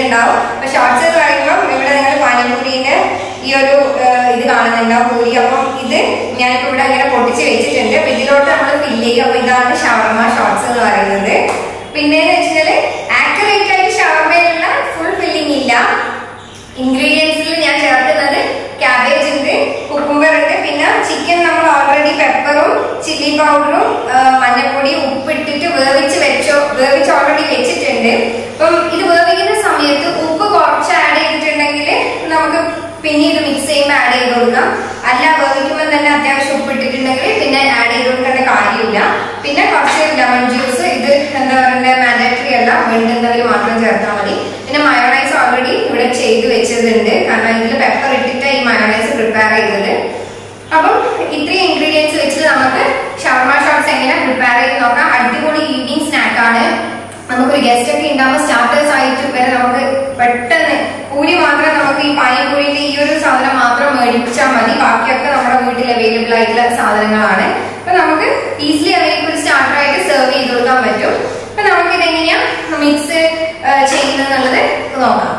ചെയ്തിട്ടുണ്ടാവും അപ്പൊ ഷോർട്സ് എന്ന് പറയുമ്പോൾ ഇവിടെ നിങ്ങൾ പാനിപൂരിന്റെ ഈ ഒരു ഏഹ്, ഇത് കാണുന്നുണ്ടാവും പൂരി അപ്പം ഇത് ഞാനിപ്പോ ഇവിടെ ഇങ്ങനെ പൊട്ടിച്ച് വെച്ചിട്ടുണ്ട് അപ്പൊ ഇതിലോട്ട് നമ്മൾ ഫില്ല് ചെയ്യും അപ്പൊ ഇതാണ് ഷവർമ ഷോർട്സ് എന്ന് പറയുന്നത് പിന്നെ വെച്ചാല് ആക്യുറേറ്റ് ആയിട്ട് ഷവർമയിലുള്ള ഫുൾ ഫില്ലിംഗ് ഇല്ല ഇൻഗ്രീഡിയൻസിൽ ഞാൻ ചേർക്കുന്നത് ക്യാബേജ് ഉണ്ട് കുക്കുംബർ ഉണ്ട് പിന്നെ ചിക്കൻ നമ്മൾ ഓൾറെഡി പെപ്പറും ചില്ലി പൗഡറും മഞ്ഞൾപ്പൊടി ഉപ്പിട്ടിട്ട് വേവിച്ച് വെച്ചോ വേവിച്ച് ഓൾറെഡി വെച്ചിട്ടുണ്ട് അപ്പം ഇത് വേവിക്കുന്ന സമയത്ത് ഉപ്പ് കുറച്ച് ആഡ് ചെയ്തിട്ടുണ്ടെങ്കിൽ നമുക്ക് പിന്നെ ഇത് മിക്സ് ചെയ്യുമ്പോൾ ആഡ് ചെയ്ത് കൊടുക്കാം അല്ല വേവിക്കുമ്പോൾ തന്നെ അത്യാവശ്യം ഉപ്പിട്ടിട്ടുണ്ടെങ്കിൽ പിന്നെ ആഡ് ചെയ്ത് കൊടുക്കേണ്ട കാര്യമില്ല പിന്നെ കുറച്ച് ലെമൺ ജ്യൂസ് ഇത് എന്താ പറയുക മാൻഡേറ്ററി അല്ല വേണ്ടുന്നവർ മാത്രം ചേർത്താൽ മതി പിന്നെ മയോണൈസ് ഓൾറെഡി ഇവിടെ ചെയ്ത് വെച്ചതുണ്ട് കാരണം ഇതിൽ പെപ്പർ ഇട്ടിട്ട് ഈ മയോണൈസ് പ്രിപ്പയർ ചെയ്തത് അപ്പം ഇത്രയും ഇൻഗ്രീഡിയൻസ് വെച്ചിട്ട് നമുക്ക് ഷവർമ ഷോട്ട്സ് എങ്ങനെ പ്രിപ്പയർ ചെയ്ത് നോക്കാം അടിപൊളി ഈവനിങ് സ്നാക്ക് ആണ് നമുക്കൊരു ഗസ്റ്റ് ഒക്കെ ഉണ്ടാകുമ്പോൾ സ്റ്റാർട്ടേഴ്സ് ആയിട്ട് വരെ നമുക്ക് പെട്ടെന്ന് പൂരി മാത്രം നമുക്ക് ഈ പാനിപ്പൂരിന്റെ ഈ ഒരു സാധനം മാത്രം മേടിച്ചാൽ മതി ബാക്കിയൊക്കെ നമ്മുടെ വീട്ടിൽ അവൈലബിൾ ആയിട്ടുള്ള സാധനങ്ങളാണ് അപ്പൊ നമുക്ക് ഈസിലി അവർക്ക് ഒരു സ്റ്റാർട്ടർ ആയിട്ട് സെർവ് ചെയ്ത് കൊടുക്കാൻ പറ്റും അപ്പൊ നമുക്ക് ഇതെങ്ങനെയാ മിക്സ് ചെയ്യുന്നത് നോക്കാം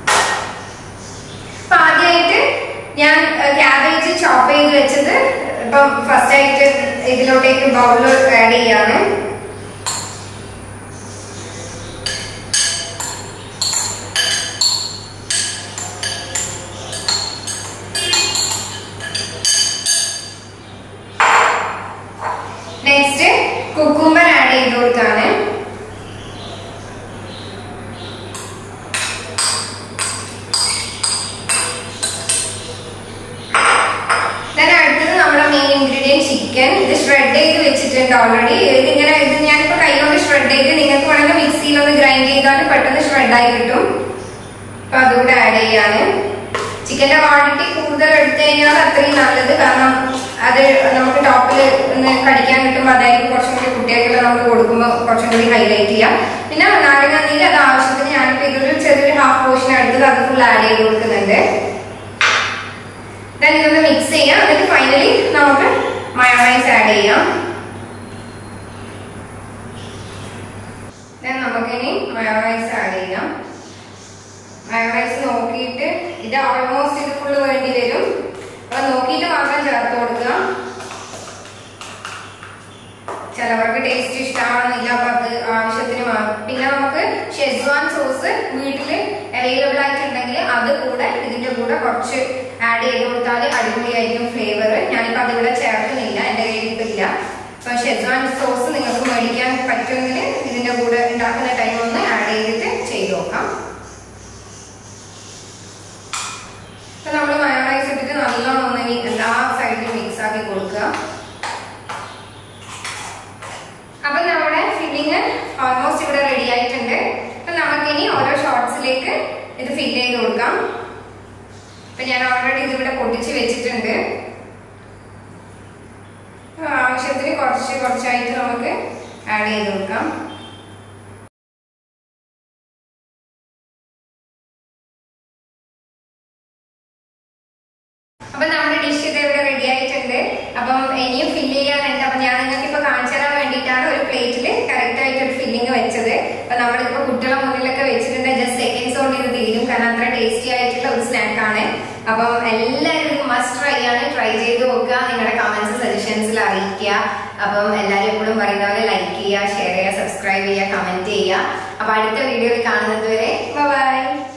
അപ്പൊ ആദ്യമായിട്ട് ഞാൻ ക്യാബേജ് ചോപ്പ് ചെയ്ത് വെച്ചത് ഇപ്പം ഫസ്റ്റ് ആയിട്ട് ഇതിലോട്ടേക്ക് ബൗളിൽ ആഡ് ചെയ്യാണ് നെക്സ്റ്റ് കുക്കുംബർ ആഡ് ചെയ്ത് കൊടുക്കാണ് Then അടുത്തത് നമ്മുടെ മെയിൻ ഇൻഗ്രീഡിയൻ ചിക്കൻ ഇത് ഷ്രെഡ് ചെയ്ത് വെച്ചിട്ടുണ്ട് ഓൾറെഡി ഇതിങ്ങനെ ഇത് ഞാനിപ്പോ കൈകൊണ്ട് ഷ്രെഡ് ചെയ്ത് നിങ്ങൾക്ക് വേണമെങ്കിൽ മിക്സിയിൽ ഒന്ന് ഗ്രൈൻഡ് ചെയ്താൽ പെട്ടെന്ന് ഷ്രെഡ് ആയി കിട്ടും അപ്പൊ അതുകൂടെ ആഡ് ചെയ്യാണ് ചിക്കന്റെ ക്വാണ്ടിറ്റി കൂടുതൽ എടുത്തു കഴിഞ്ഞാൽ അത്രയും നല്ലത് കാരണം അത് നമുക്ക് ടോപ്പിൽ ഒന്ന് കടിക്കാൻ കിട്ടുമ്പോൾ അതായിരിക്കും കുറച്ചും കൂടി കുട്ടികൾക്ക് നമ്മൾ കൊടുക്കുമ്പോൾ കുറച്ചും കൂടി ഹൈലൈറ്റ് ചെയ്യാം പിന്നെ നാരങ്ങ നീര് അത് ആവശ്യത്തിന് ഞാനിപ്പോ ഇതൊരു ചെറിയൊരു ഹാഫ് പോർഷൻ എടുത്തത് അത് ഫുൾ ആഡ് ചെയ്ത് കൊടുക്കുന്നുണ്ട് ദെൻ ഇതൊന്ന് മിക്സ് ചെയ്യാം എന്നിട്ട് ഫൈനലി നമുക്ക് മയോണൈസ് ആഡ് ചെയ്യാം ദെൻ നമുക്കിനി മയോണൈസ് ആഡ് ചെയ്യാം മയോണൈസ് നോക്കിയിട്ട് ഇത് ഓൾമോസ്റ്റ് ഇത് ഫുള്ള് വേണ്ടി വരും അപ്പൊ നോക്കിയിട്ട് മാത്രം ചേർത്ത് കൊടുക്കുക ചിലവർക്ക് ടേസ്റ്റ് ഇഷ്ടമാണെന്നില്ല അപ്പൊ അത് ആവശ്യത്തിന് മാ- പിന്നെ നമുക്ക് ഷെസ്വാൻ സോസ് വീട്ടിൽ അവൈലബിൾ ആയിട്ടുണ്ടെങ്കിൽ അത് കൂടെ ഇതിന്റെ കൂടെ കുറച്ച് ആഡ് ചെയ്ത് കൊടുത്താൽ അടിപൊളിയായിരിക്കും ഫ്ലേവർ ഞാനിപ്പോ അതിവിടെ ചേർക്കുന്നില്ല എന്റെ കയ്യിൽ ഇപ്പൊ ഇല്ല അപ്പൊ ഷെസ്വാൻ സോസ് നിങ്ങൾക്ക് മേടിക്കാൻ പറ്റുമെങ്കിൽ ഇതിന്റെ കൂടെ ഉണ്ടാക്കുന്ന ടൈം ഒന്ന് ആഡ് ചെയ്തിട്ട് ചെയ്ത് നോക്കാം അപ്പൊ നമ്മൾ മയോണൈസ് ഇട്ടിട്ട് നല്ലോണം ഒന്ന് മി- എല്ലാ സൈഡിലും മിക്സ് ആക്കി കൊടുക്കുക അപ്പൊ നമ്മുടെ ഫില്ലിങ് ഓൾമോസ്റ്റ് ഇവിടെ റെഡി ആയിട്ടുണ്ട് അപ്പൊ നമുക്കിനി ഓരോ ഷോർട്സിലേക്ക് ഇത് ഫില്ല് ചെയ്ത് കൊടുക്കാം അപ്പൊ ഞാൻ ഓൾറെഡി ഇത് ഇവിടെ പൊട്ടിച്ച് വെച്ചിട്ടുണ്ട് അപ്പൊ ആവശ്യത്തിന് കുറച്ച് കുറച്ചായിട്ട് നമുക്ക് ആഡ് ചെയ്ത് കൊടുക്കാം അപ്പൊ നമ്മുടെ ഡിഷ് ഇത് ഇവിടെ റെഡി ആയിട്ടുണ്ട് അപ്പം ഇനിയും ഫില്ല് ചെയ്യാനുണ്ട് അപ്പൊ ഞാൻ നിങ്ങൾക്ക് ഇപ്പൊ കാണിച്ചു തരാൻ വേണ്ടിയിട്ടാണ് ഒരു പ്ലേറ്റിൽ കറക്റ്റ് ആയിട്ട് ഒരു ഫില്ലിംഗ് വെച്ചത് അപ്പൊ നമ്മളിപ്പോ കുട്ടികളെ മുന്നിലൊക്കെ വെച്ചിട്ടുണ്ട് ജസ്റ്റ് സെക്കൻഡ്സ് കൊണ്ട് ഇത് തീരും കാരണം അത്ര ടേസ്റ്റി ആയിട്ടുള്ള ഒരു സ്നാക്ക് ആണ് അപ്പം എല്ലാവരും ഇത് മസ്റ്റ് ട്രൈ ആണ് ട്രൈ ചെയ്ത് നോക്കുക നിങ്ങളുടെ കമന്റ്സ് സജഷൻസിൽ അറിയിക്കുക അപ്പം എല്ലാവരും എപ്പോഴും പറയുന്ന പോലെ ലൈക്ക് ചെയ്യുക ഷെയർ ചെയ്യുക സബ്സ്ക്രൈബ് ചെയ്യുക കമന്റ് ചെയ്യുക അപ്പൊ അടുത്ത വീഡിയോയിൽ കാണുന്നത് വരെ ബൈ